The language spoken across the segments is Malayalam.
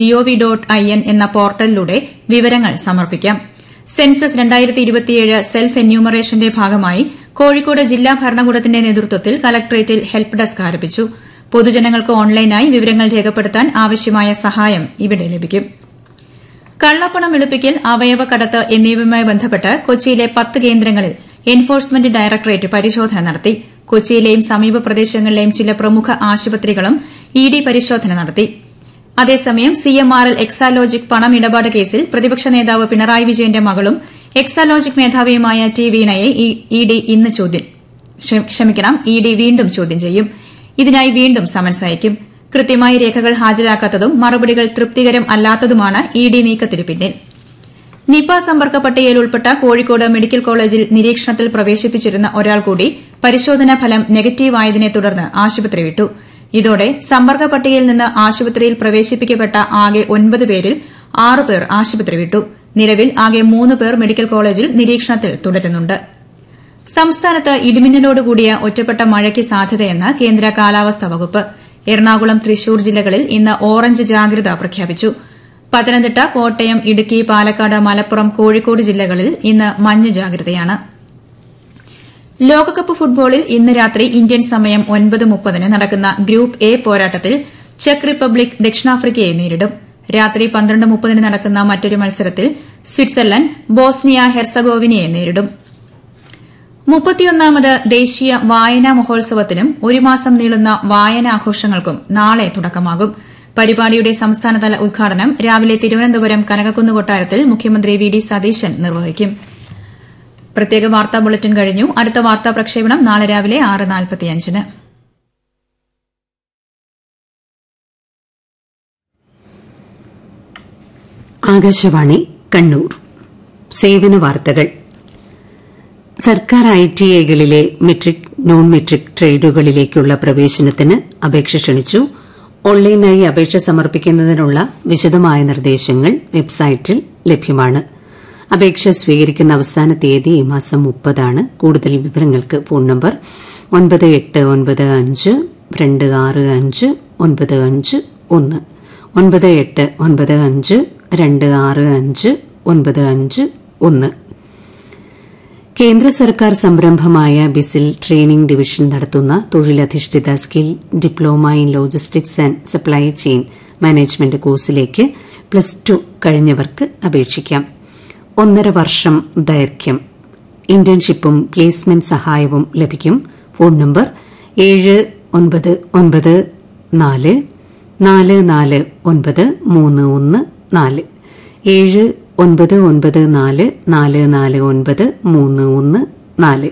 ജിഒവി ഡോട്ട് ഐ എൻ എന്ന പോർട്ടലിലൂടെ വിവരങ്ങൾ സമർപ്പിക്കാം സെൻസസ് സെൽഫ് എന്യൂമറേഷന്റെ ഭാഗമായി കോഴിക്കോട് ജില്ലാ ഭരണകൂടത്തിന്റെ നേതൃത്വത്തിൽ കലക്ട്രേറ്റിൽ ഹെൽപ്പ് ഡെസ്ക് ആരംഭിച്ചു പൊതുജനങ്ങൾക്ക് ഓൺലൈനായി വിവരങ്ങൾ രേഖപ്പെടുത്താൻ ആവശ്യമായ സഹായം ഇവിടെ ലഭിക്കും കള്ളപ്പണം വെളുപ്പിക്കൽ അവയവക്കടത്ത് എന്നിവയുമായി ബന്ധപ്പെട്ട് കൊച്ചിയിലെ പത്ത് കേന്ദ്രങ്ങളിൽ എൻഫോഴ്സ്മെന്റ് ഡയറക്ടറേറ്റ് പരിശോധന നടത്തി കൊച്ചിയിലെയും സമീപ പ്രദേശങ്ങളിലെയും ചില പ്രമുഖ ആശുപത്രികളും ഇ ഡി പരിശോധന നടത്തി അതേസമയം സിഎംആർഎൽ എക്സാലോജിക് പണമിടപാട് കേസിൽ പ്രതിപക്ഷ നേതാവ് പിണറായി വിജയന്റെ മകളും എക്സാലോജിക് മേധാവിയുമായ ടി വീണയെ ഇ ഡി ഇന്ന് ചോദ്യം ക്ഷമിക്കണം ഇ ഡി വീണ്ടും ചോദ്യം ചെയ്യും ഇതിനായി വീണ്ടും സമൻസ് അയക്കും കൃത്യമായി രേഖകൾ ഹാജരാക്കാത്തതും മറുപടികൾ തൃപ്തികരം അല്ലാത്തതുമാണ് ഇ ഡി നീക്കത്തിനു പിന്നിൽ നിപ സമ്പർക്ക പട്ടികയിൽ ഉൾപ്പെട്ട കോഴിക്കോട് മെഡിക്കൽ കോളേജിൽ നിരീക്ഷണത്തിൽ പ്രവേശിപ്പിച്ചിരുന്ന ഒരാൾ കൂടി പരിശോധനാ ഫലം നെഗറ്റീവ് ആയതിനെ തുടർന്ന് ആശുപത്രി വിട്ടു ഇതോടെ സമ്പർക്ക പട്ടികയിൽ നിന്ന് ആശുപത്രിയിൽ പ്രവേശിപ്പിക്കപ്പെട്ട ആകെ ഒൻപത് പേരിൽ ആറ് പേർ ആശുപത്രി വിട്ടു നിലവിൽ ആകെ മൂന്ന് പേർ മെഡിക്കൽ കോളേജിൽ നിരീക്ഷണത്തിൽ തുടരുന്നുണ്ട് സംസ്ഥാനത്ത് ഇടിമിന്നലോടുകൂടിയ ഒറ്റപ്പെട്ട മഴയ്ക്ക് സാധ്യതയെന്ന് കേന്ദ്ര കാലാവസ്ഥാ വകുപ്പ് എറണാകുളം തൃശൂർ ജില്ലകളിൽ ഇന്ന് ഓറഞ്ച് ജാഗ്രത പ്രഖ്യാപിച്ചു പത്തനംതിട്ട കോട്ടയം ഇടുക്കി പാലക്കാട് മലപ്പുറം കോഴിക്കോട് ജില്ലകളിൽ ഇന്ന് മഞ്ഞ ജാഗ്രതയാണ് ലോകകപ്പ് ഫുട്ബോളിൽ ഇന്ന് രാത്രി ഇന്ത്യൻ സമയം ഒൻപത് മുപ്പതിന് നടക്കുന്ന ഗ്രൂപ്പ് എ പോരാട്ടത്തിൽ ചെക്ക് റിപ്പബ്ലിക് ദക്ഷിണാഫ്രിക്കയെ നേരിടും രാത്രി പന്ത്രണ്ട് മുപ്പതിന് നടക്കുന്ന മറ്റൊരു മത്സരത്തിൽ സ്വിറ്റ്സർലൻഡ് ബോസ്നിയ ഹെർസഗോവിനയെ നേരിടും മുപ്പത്തിയൊന്നാമത് ദേശീയ വായനാ മഹോത്സവത്തിനും ഒരു മാസം നീളുന്ന വായനാഘോഷങ്ങൾക്കും നാളെ തുടക്കമാകും പരിപാടിയുടെ സംസ്ഥാനതല ഉദ്ഘാടനം രാവിലെ തിരുവനന്തപുരം കനകക്കുന്ന് കൊട്ടാരത്തിൽ മുഖ്യമന്ത്രി വി ഡി സതീശൻ നിർവഹിക്കും പ്രത്യേക വാർത്താ ബുള്ളറ്റിൻ കഴിഞ്ഞു അടുത്ത വാർത്താ പ്രക്ഷേപണം നാളെ രാവിലെ ആറ് നാൽപ്പത്തിയഞ്ചിന് ആകാശവാണി കണ്ണൂർ സേവന വാർത്തകൾ സർക്കാർ ഐ ടി ഐകളിലെ മെട്രിക് നോൺ മെട്രിക് ട്രേഡുകളിലേക്കുള്ള പ്രവേശനത്തിന് അപേക്ഷ ക്ഷണിച്ചു ഓൺലൈനായി അപേക്ഷ സമർപ്പിക്കുന്നതിനുള്ള വിശദമായ നിർദ്ദേശങ്ങൾ വെബ്സൈറ്റിൽ ലഭ്യമാണ് അപേക്ഷ സ്വീകരിക്കുന്ന അവസാന തീയതി ഈ മാസം മുപ്പതാണ് കൂടുതൽ വിവരങ്ങൾക്ക് ഫോൺ നമ്പർ ഒൻപത് എട്ട് ഒൻപത് അഞ്ച് രണ്ട് ആറ് അഞ്ച് ഒൻപത് അഞ്ച് ഒന്ന് ഒൻപത് എട്ട് ഒൻപത് അഞ്ച് രണ്ട് ആറ് അഞ്ച് ഒൻപത് അഞ്ച് ഒന്ന് കേന്ദ്ര സർക്കാർ സംരംഭമായ ബിസിൽ ട്രെയിനിംഗ് ഡിവിഷൻ നടത്തുന്ന തൊഴിലധിഷ്ഠിത skill diploma in logistics and supply chain management കോഴ്സിലേക്ക് പ്ലസ് ടു കഴിഞ്ഞവർക്ക് അപേക്ഷിക്കാം ഒന്നര വർഷം ദൈർഘ്യം ഇന്റേൺഷിപ്പും പ്ലേസ്മെന്റ് സഹായവും ലഭിക്കും ഫോൺ നമ്പർ ഏഴ് ഒൻപത് ഒൻപത് നാല് നാല് നാല് ഒൻപത് മൂന്ന് ഒന്ന് നാല് ഏഴ് ഒൻപത് ഒൻപത് നാല് നാല് നാല് ഒൻപത് മൂന്ന് ഒന്ന് നാല്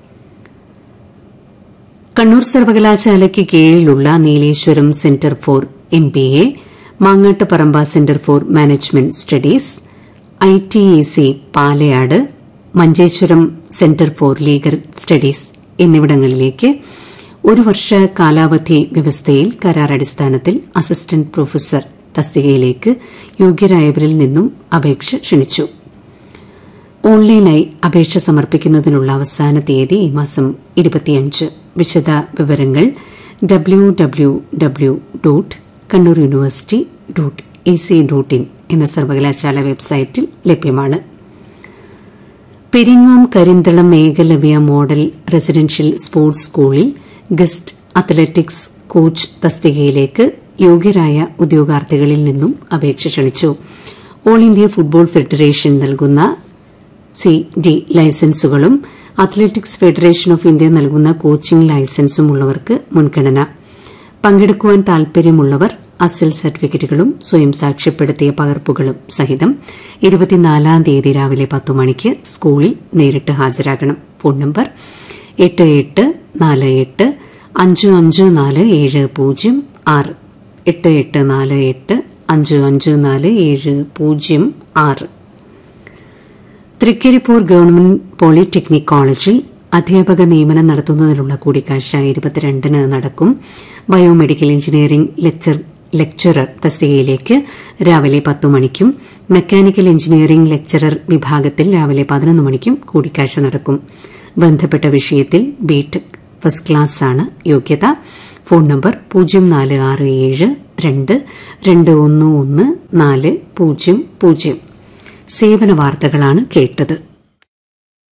കണ്ണൂർ സർവകലാശാലയ്ക്ക് കീഴിലുള്ള Nileshwaram centre for M B A Mangattuparamba centre for management studies I T E C Palayad Manjeshwaram centre for legal studies എന്നിവിടങ്ങളിലേക്ക് ഒരു വർഷ കാലാവധി വ്യവസ്ഥയിൽ കരാർ അടിസ്ഥാനത്തിൽ അസിസ്റ്റന്റ് പ്രൊഫസർ തസ്തികയിലേക്ക് യോഗ്യരായവരിൽ നിന്നും അപേക്ഷ ക്ഷണിച്ചു ഓൺലൈനായി അപേക്ഷ സമർപ്പിക്കുന്നതിനുള്ള അവസാന തീയതി ഈ മാസം ഇരുപത്തിയഞ്ച് വിശദ വിവരങ്ങൾ W W W dot Kannur university dot A C dot in എന്ന സർവകലാശാല വെബ്സൈറ്റിൽ ലഭ്യമാണ് Peringome Karinthalam Ekalavya model residential sports സ്കൂളിൽ ഗസ്റ്റ് അത്ലറ്റിക്സ് കോച്ച് തസ്തികയിലേക്ക് യോഗ്യരായ ഉദ്യോഗാർത്ഥികളിൽ നിന്നും അപേക്ഷ ക്ഷണിച്ചു ഓൾ ഇന്ത്യ ഫുട്ബോൾ ഫെഡറേഷൻ നൽകുന്ന സി ഡി ലൈസൻസുകളും അത്ലറ്റിക്സ് ഫെഡറേഷൻ ഓഫ് ഇന്ത്യ നൽകുന്ന കോച്ചിംഗ് ലൈസൻസും ഉള്ളവർക്ക് മുൻഗണന പങ്കെടുക്കുവാൻ താൽപര്യമുള്ളവർ അസൽ സർട്ടിഫിക്കറ്റുകളും സ്വയം സാക്ഷ്യപ്പെടുത്തിയ പകർപ്പുകളും സഹിതം ഇരുപത്തിനാലാം തീയതി രാവിലെ പത്തു മണിക്ക് സ്കൂളിൽ നേരിട്ട് ഹാജരാകണം ഫോൺ നമ്പർ എട്ട് എട്ട് നാല് എട്ട് അഞ്ച് അഞ്ച് നാല് ഏഴ് പൂജ്യം ആറ് എട്ട് എട്ട് നാല് എട്ട് അഞ്ച് അഞ്ച് നാല് ഏഴ് പൂജ്യം ആറ് തൃക്കരിപ്പൂർ ഗവൺമെന്റ് പോളിടെക്നിക് കോളേജിൽ അധ്യാപക നിയമനം നടത്തുന്നതിനുള്ള കൂടിക്കാഴ്ച ഇരുപത്തിരണ്ടിന് നടക്കും ബയോമെഡിക്കൽ എഞ്ചിനീയറിംഗ് ലെക്ചർ ലെക്ചറർ തസ്തികയിലേക്ക് രാവിലെ പത്തു മണിക്കും മെക്കാനിക്കൽ എഞ്ചിനീയറിംഗ് ലെക്ചറർ വിഭാഗത്തിൽ രാവിലെ പതിനൊന്ന് മണിക്കും കൂടിക്കാഴ്ച നടക്കും ബന്ധപ്പെട്ട വിഷയത്തിൽ ബിടെക് ഫസ്റ്റ് ക്ലാസ് ആണ് യോഗ്യത ഫോൺ നമ്പർ പൂജ്യം നാല് ആറ് ഏഴ് രണ്ട് രണ്ട് ഒന്ന് ഒന്ന് നാല് പൂജ്യം പൂജ്യം സേവന വാർത്തകളാണ് കേട്ടത്